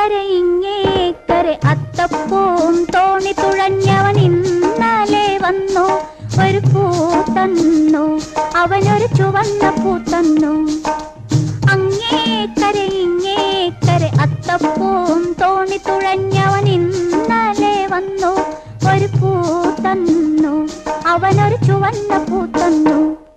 അങ്ങേക്കരെ ഇങ്ങേക്കരെ അത്തപ്പൂം തോണി തുഴഞ്ഞവൻ ഇന്നലെ വന്നു ഒരു പൂ തന്നു അവനൊരു ചുവന്ന പൂ തന്നു അങ്ങേക്കരെ ഇങ്ങേക്കരെ അത്തപ്പൂം തോണി തുഴഞ്ഞവൻ ഇന്നലെ വന്നു ഒരു പൂ തന്നു അവനൊരു ചുവന്ന പൂ തന്നു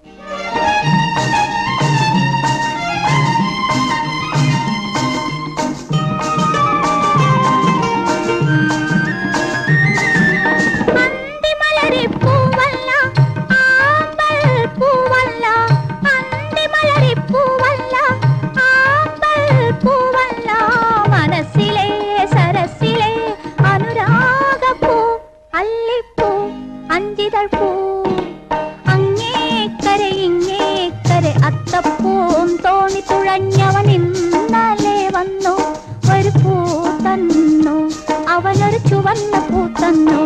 അന്തിമലരി പൂവല്ല ആമ്പൽ പൂവല്ല അന്തിമലരി പൂവല്ല ആമ്പൽ പൂവല്ല മനസ്സിലെ സരസിലെ അനുരാഗപ്പൂ അല്ലിപ്പൂ അഞ്ചിതൾ പൂ അങ്ങേക്കരെ ഇങ്ങേക്കരെ അത്തപ്പൂം തോണി തുഴഞ്ഞവൻ ഇന്നലെ വന്നു ഒരു പൂ തന്നു അവനൊരു ചുവന്ന പൂ തന്നു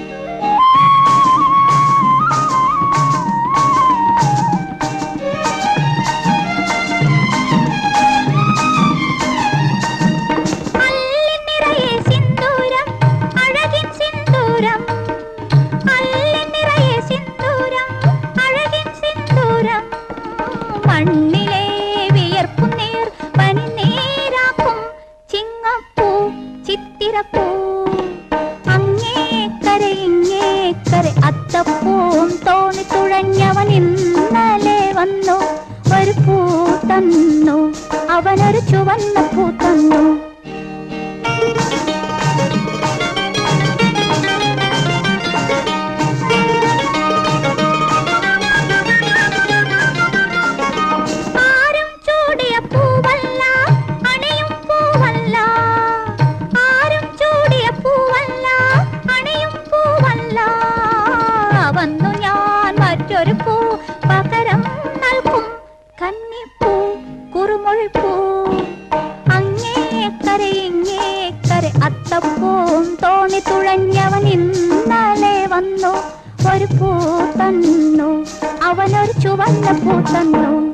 അല്ലിൻ നിറയെ സിന്ദൂരം അഴകിൻ സിന്ദൂരം അല്ലിൻ നിറയെ സിന്ദൂരം അഴകിൻ സിന്ദൂരം മണ്ണിലെ വിയർപ്പും നീർ പനിനീരാക്കും ചിങ്ങപ്പൂ ചിത്തിരപ്പൂ അങ്ങേക്കരെ ഇങ്ങേക്കരെ അത്തപ്പൂവും തോണി തുഴഞ്ഞവൻ ഇന്നലെ വന്നു ഒരു പൂ തന്നു അവനൊരു ചുവന്ന പൂ തന്നു ആരും ചൂടിയ പൂവല്ല അണിയും പൂവല്ല ആരും ചൂടിയ പൂവല്ല അണിയും പൂവല്ല വന്നു ഞാൻ മറ്റൊരു പൂ പകരം നൽകും കന്നിപ്പൂ കുറുമൊഴിപ്പൂ അങ്ങേക്കരെ ഇങ്ങേക്കരെ അത്തപ്പൂവും തോണി തുഴഞ്ഞവൻ ഇന്നലെ വന്നു ഒരു പൂ തന്നു അവനൊരു ചുവന്ന പൂ തന്നു